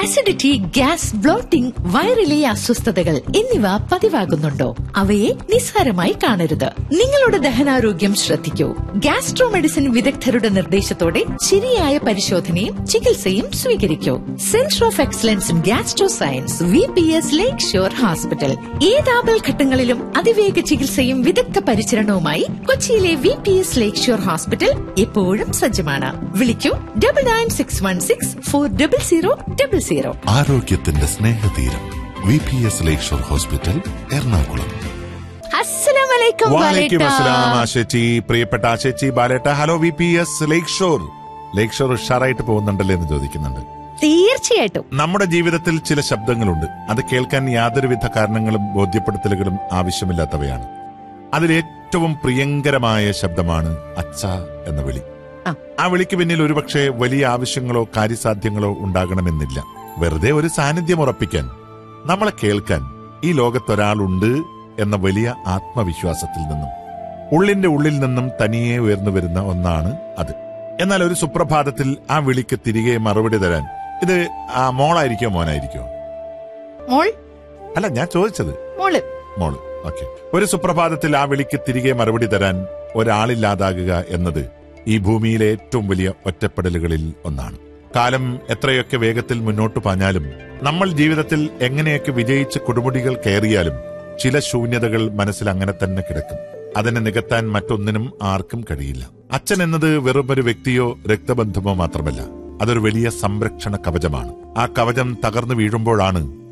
Acidity gas blotting വയറിലെ അസ്വസ്ഥതകൾ എന്നിവ പതിവാകുന്നുണ്ടോ അവയെ നിസ്സാരമായി കാണരുത് നിങ്ങളുടെ ദഹനാരോഗ്യം ശ്രദ്ധിക്കൂ ഗ്യാസ്ട്രോ മെഡിസിൻ വിദഗ്ധരുടെ നിർദ്ദേശത്തോടെ ശരിയായ പരിശോധനയും ചികിത്സയും സ്വീകരിക്കൂ centre of excellence in gastro science V P S lake shore hospital ഏതാപൽ ഘട്ടങ്ങളിലും അതിവേഗ ചികിത്സയും വിദഗ്ധ പരിചരണവുമായി കൊച്ചിയിലെ V P S lake shore hospital എപ്പോഴും സജ്ജമാണ് വിളിക്കൂ double nine six one six four double zero double zero ആരോഗ്യത്തിന്റെ സ്നേഹതീരം V P S lakeshore hospital Ernakulam അസ്സലാമലൈക്കും വാലേക്കും അസ്സലാം ആശേച്ചി പ്രിയപ്പെട്ട ആശേച്ചി ബാലേട്ട hello V P S lake shore lake shore ഉഷാറായിട്ട് പോകുന്നുണ്ടല്ലേ എന്ന് ചോദിക്കുന്നുണ്ട് തീർച്ചയായിട്ടും നമ്മുടെ ജീവിതത്തിൽ ചില ശബ്ദങ്ങളുണ്ട് അത് കേൾക്കാൻ യാതൊരുവിധ കാരണങ്ങളും ബോധ്യപ്പെടുത്തലുകളും ആവശ്യമില്ലാത്തവയാണ് അതിൽ ഏറ്റവും പ്രിയങ്കരമായ ശബ്ദമാണ് അച്ഛ എന്ന വിളി ആ. ആ വിളിക്ക് പിന്നിൽ ഒരുപക്ഷെ വലിയ ആവശ്യങ്ങളോ കാര്യസാധ്യങ്ങളോ ഉണ്ടാകണമെന്നില്ല വെറുതെ ഒരു സാന്നിധ്യം ഉറപ്പിക്കാൻ നമ്മളെ കേൾക്കാൻ ഈ ലോകത്തൊരാളുണ്ട് എന്ന വലിയ ആത്മവിശ്വാസത്തിൽ നിന്നും ഉള്ളിന്റെ ഉള്ളിൽ നിന്നും തനിയെ ഉയർന്നു വരുന്ന ഒന്നാണ് അത് എന്നാൽ ഒരു സുപ്രഭാതത്തിൽ ആ വിളിക്ക് തിരികെ മറുപടി തരാൻ ഇത് ആ മോളായിരിക്കോ മോനായിരിക്കോ മോൾ അല്ല ഞാൻ ചോദിച്ചത് മോള് മോള് ഓക്കെ ഒരു സുപ്രഭാതത്തിൽ ആ വിളിക്ക് തിരികെ മറുപടി തരാൻ ഒരാളില്ലാതാകുക എന്നത് ഈ ഭൂമിയിലെ ഏറ്റവും വലിയ ഒറ്റപ്പെടലുകളിൽ ഒന്നാണ് കാലം എത്രയൊക്കെ വേഗത്തിൽ മുന്നോട്ട് പാഞ്ഞാലും നമ്മൾ ജീവിതത്തിൽ എങ്ങനെയൊക്കെ വിജയിച്ച് കൊടുമുടികൾ കയറിയാലും ചില ശൂന്യതകൾ മനസ്സിൽ അങ്ങനെ തന്നെ കിടക്കും അതിനെ നികത്താൻ മറ്റൊന്നിനും ആർക്കും കഴിയില്ല അച്ഛൻ എന്നത് വെറുമൊരു വ്യക്തിയോ രക്തബന്ധമോ മാത്രമല്ല അതൊരു വലിയ സംരക്ഷണ കവചമാണ് ആ കവചം തകർന്നു വീഴുമ്പോഴാണ്